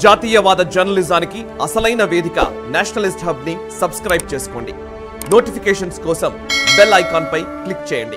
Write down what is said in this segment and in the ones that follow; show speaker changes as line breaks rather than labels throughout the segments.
జాతీయవాద జర్నలిజానికి అసలైన వేదిక నేషనలిస్ట్ హబ్ ని సబ్స్క్రైబ్ చేసుకోండి నోటిఫికేషన్స్ కోసం బెల్ ఐకాన్ పై క్లిక్ చేయండి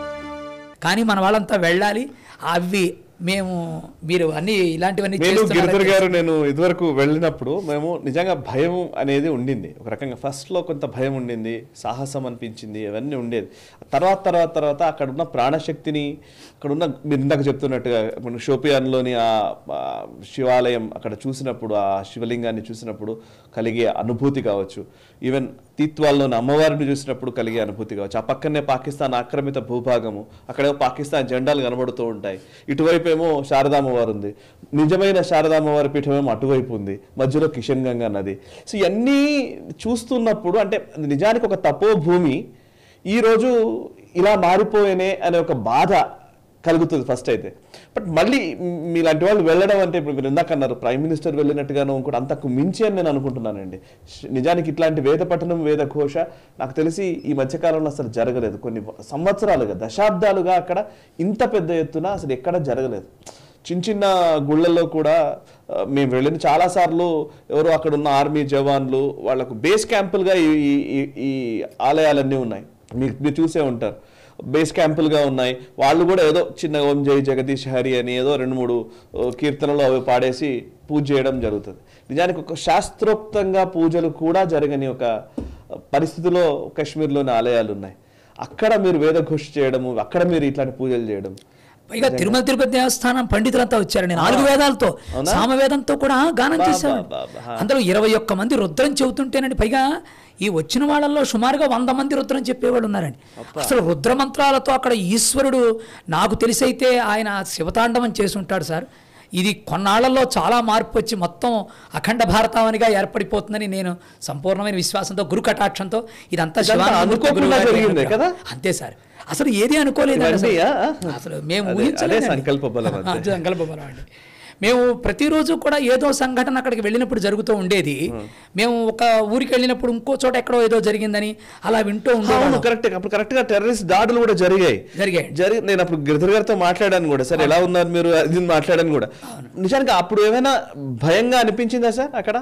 కానీ మన వాళ్ళంతా వెళ్ళాలి అవి మేము మీరు అన్ని ఇలాంటివన్నీ
నేను గిరిధర్
చేస్తున్నారని
గారు నేను ఇదివరకు వెళ్ళినప్పుడు మేము నిజంగా భయం అనేది ఉండింది ఒక రకంగా ఫస్ట్ లో కొంత భయం ఉండింది సాహసం అనిపించింది అవన్నీ ఉండేది తర్వాత తర్వాత తర్వాత అక్కడ ఉన్న ప్రాణశక్తిని అక్కడ ఉన్న మీరు ఇందాక చెప్తున్నట్టుగా మన షోపియాన్లోని ఆ ఆ శివాలయం అక్కడ చూసినప్పుడు ఆ శివలింగాన్ని చూసినప్పుడు కలిగే అనుభూతి కావచ్చు ఈవెన్ తీత్వాల్లోని అమ్మవారిని చూసినప్పుడు కలిగే అనుభూతి కావచ్చు ఆ పక్కనే పాకిస్తాన్ ఆక్రమిత భూభాగము అక్కడేమో పాకిస్తాన్ జెండాలు కనబడుతూ ఉంటాయి ఇటువైపు ఏమో శారదామ్మవారు ఉంది నిజమైన శారదామ్మవారి పీఠమేమో అటువైపు ఉంది మధ్యలో కిషన్ గంగా నది సో ఇవన్నీ చూస్తున్నప్పుడు అంటే నిజానికి ఒక తపో భూమి ఈరోజు ఇలా మారిపోయేనే అనే ఒక బాధ కలుగుతుంది ఫస్ట్ అయితే బట్ మళ్ళీ మీలాంటి వాళ్ళు వెళ్ళడం అంటే ఇప్పుడు మీరు ఇందాక అన్నారు ప్రైమ్ మినిస్టర్ వెళ్ళినట్టుగాను ఇంకోటి అంతకు మించి అని నేను అనుకుంటున్నానండి శ్- నిజానికి ఇట్లాంటి వేద పఠనం వేద ఘోష నాకు తెలిసి ఈ మధ్యకాలంలో అసలు జరగలేదు కొన్ని సంవత్సరాలుగా దశాబ్దాలుగా అక్కడ ఇంత పెద్ద ఎత్తున అసలు ఎక్కడ జరగలేదు చిన్న చిన్న గుళ్ళల్లో కూడా ఆ, మేము వెళ్ళిన చాలాసార్లు ఎవరో అక్కడ ఉన్న ఆర్మీ జవాన్లు వాళ్ళకు బేస్ క్యాంపులుగా ఈ ఈ- ఈ- ఈ ఆలయాలన్నీ ఉన్నాయి మీరు మీరు చూసే ఉంటారు బేస్ క్యాంపులుగా ఉన్నాయి వాళ్ళు కూడా ఏదో చిన్న ఓం జై జగదీష్ హరి అని ఏదో రెండు మూడు ఓ, కీర్తనలు అవి పాడేసి పూజ చేయడం జరుగుతుంది నిజానికి ఒక శాస్త్రోక్తంగా పూజలు కూడా జరగని ఒక పరిస్థితిలో కాశ్మీర్లోని ఆలయాలు ఉన్నాయి అక్కడ మీరు వేదఘోష చేయడము అక్కడ మీరు ఇట్లాంటి పూజలు చేయడం
పైగా తిరుమల తిరుపతి దేవస్థానం పండితులంతా వచ్చారండి నాలుగు వేదాలతో సామవేదంతో కూడా గానం
బా,
చేశారు
బా, బా, బా.
అందులో ఇరవై ఒక్క మంది రుద్రం చెబుతుంటేనండి పైగా ఈ వచ్చిన వాళ్ళల్లో సుమారుగా వంద మంది రుద్రం చెప్పేవాళ్ళు ఉన్నారండి అసలు రుద్ర మంత్రాలతో అక్కడ ఈశ్వరుడు నాకు తెలిసైతే ఆయన శివతాండవం చేసి ఉంటాడు సార్ ఇది కొన్నాళ్లలో చాలా మార్పు వచ్చి మొత్తం అఖండ భారతావనిగా ఏర్పడిపోతుందని నేను సంపూర్ణమైన విశ్వాసంతో గురు కటాక్షంతో ఇదంతా
ఇదంతా
శివానందమూర్తి
అనుకోకుండా
గురువు గారి
జరిగిందే
అనుగ్రహం.
కదా?
అంతే సార్ అసలు ఏది అనుకోలేదు
ఇవన్నీ, ఆ?
అసలు మేము
అదే-
ఊహించలేదండి.
అదే సంకల్ప బలం అంతే.
అదే సంకల్ప బలం అండి మేము ప్రతిరోజు కూడా ఏదో సంఘటన అక్కడికి వెళ్ళినప్పుడు జరుగుతూ ఉండేది మేము ఒక ఊరికి వెళ్ళినప్పుడు ఇంకో చోట ఎక్కడో ఏదో జరిగిందని అలా వింటూ
అవును
ఉండేవాళ్ళం
కరెక్ట్ అప్పుడు కరెక్ట్ గా టెర్రరిస్ట్ దాడులు కూడా జరిగాయి
జరిగాయి.
జరి నేను అప్పుడు గిరిధర్ గారితో మాట్లాడాను కూడా సార్ ఎలా ఉన్నారు మీరు అది మాట్లాడాను కూడా నిజానికి అప్పుడు ఏమైనా భయంగా అనిపించిందా సార్ అక్కడ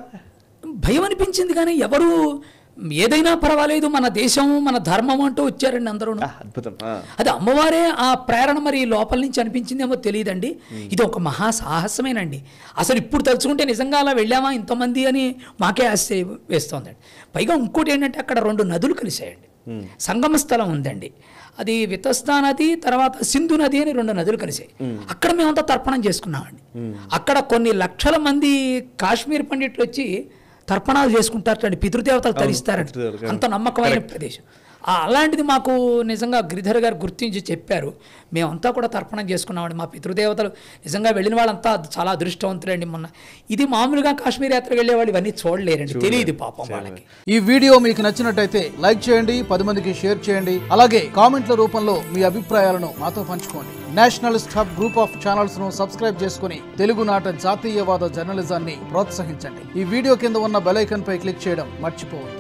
భయం అనిపించింది కానీ ఎవరు ఏదైనా పర్వాలేదు మన దేశం మన ధర్మం అంటూ వచ్చారండి అందరూ
ఆ, అద్భుతం ఆ.
అది అమ్మవారే ఆ ప్రేరణ మరి లోపల నుంచి అనిపించిందేమో తెలియదండి ఇది ఒక మహా సాహసమేనండి అసలు ఇప్పుడు తలుచుకుంటే నిజంగా అలా వెళ్ళామా ఇంతమంది అని మాకే ఆశ్చర్యం వేస్తోందండి పైగా ఇంకోటి ఏంటంటే అక్కడ రెండు నదులు కలిసాయండి సంగమ స్థలం ఉందండి అది వితస్తా నది తర్వాత సింధు నది అని రెండు నదులు కలిసాయి అక్కడ మేమంతా తర్పణం చేసుకున్నామండి అక్కడ కొన్ని లక్షల మంది కాశ్మీర్ పండిట్లు వచ్చి తర్పణాలు చేసుకుంటారటండి పితృదేవతలు తరిస్తారంట
పితృదేవతలు,
అంత నమ్మకమైన ప్రదేశం ఆ, అలాంటిది మాకు నిజంగా గిరిధర్ గారు గుర్తించి చెప్పారు మేమంతా కూడా తర్పణం చేసుకున్నామండి మా పితృదేవతలు నిజంగా వెళ్ళిన వాళ్ళంతా చాలా అదృష్టవంతులండి మొన్న ఇది మామూలుగా కాశ్మీర్ యాత్రకు వెళ్ళే వాళ్ళు ఇవన్నీ చూడలేరండి తెలియదు పాపం వాళ్ళకి
ఈ వీడియో మీకు నచ్చినట్టయితే లైక్ చేయండి పది మందికి షేర్ చేయండి అలాగే కామెంట్ల రూపంలో మీ అభిప్రాయాలను మాతో పంచుకోండి nationalist hub group of channels ను సబ్స్క్రైబ్ చేసుకుని తెలుగునాట జాతీయవాద జర్నలిజాన్ని ప్రోత్సహించండి ఈ వీడియో కింద ఉన్న బెల్ ఐకాన్ పై క్లిక్ చేయడం మర్చిపోవద్దు